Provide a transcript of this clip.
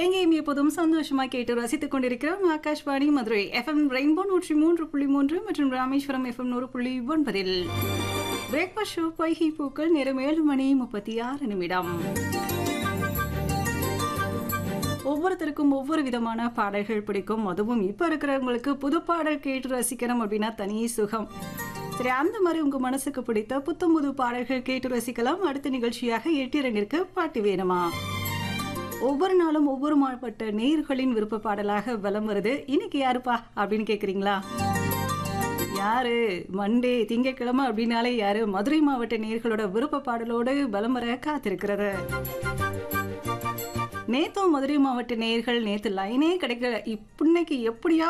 எங்கேயும் எப்போதும் சந்தோஷமா கேட்டு ரசித்துக் கொண்டிருக்கிறோம் ஆகாஷ்வாணி மதுரை எஃப்எம் ரெயின்போ நூற்றி மூன்று புள்ளி மூன்று மற்றும் ராமேஸ்வரம் எஃப்எம் நூறு புள்ளி ஒன்பதில் பிரேக்ஃபாஸ்ட் ஷோ பொய்கை பூக்கள் நேரம் ஏழு மணி முப்பத்தி ஆறு நிமிடம் ஒவ்வொருத்தருக்கும் ஒவ்வொரு விதமான பாடல்கள் பிடிக்கும் அதுவும் இப்போ இருக்கிறவங்களுக்கு புது பாடல் கேட்டு ரசிக்கணும் அப்படின்னா தனி சுகம் சரி அந்த மாதிரி உங்க மனசுக்கு பிடித்த புத்தம் புது பாடல்கள் கேட்டு ரசிக்கலாம் அடுத்த நிகழ்ச்சியாக எட்டு இரண்டிற்கு பாட்டு வேணுமா ஒவ்வொரு நாளும் ஒவ்வொரு மாவட்ட நேர்களின் விருப்ப பாடலாக வலம் வருது இன்னைக்கு யாருப்பா அப்படின்னு கேக்குறீங்களா யாரு மண்டே திங்கட்கிழமை அப்படின்னாலே யாரு மதுரை மாவட்ட நேர்களோட விருப்ப பாடலோடு பலம் வர காத்திருக்கிறது நேத்தும் மதுரை மாவட்ட நேர்கள் நேத்து லைனே கிடைக்கல இப்ப இன்னைக்கு எப்படியா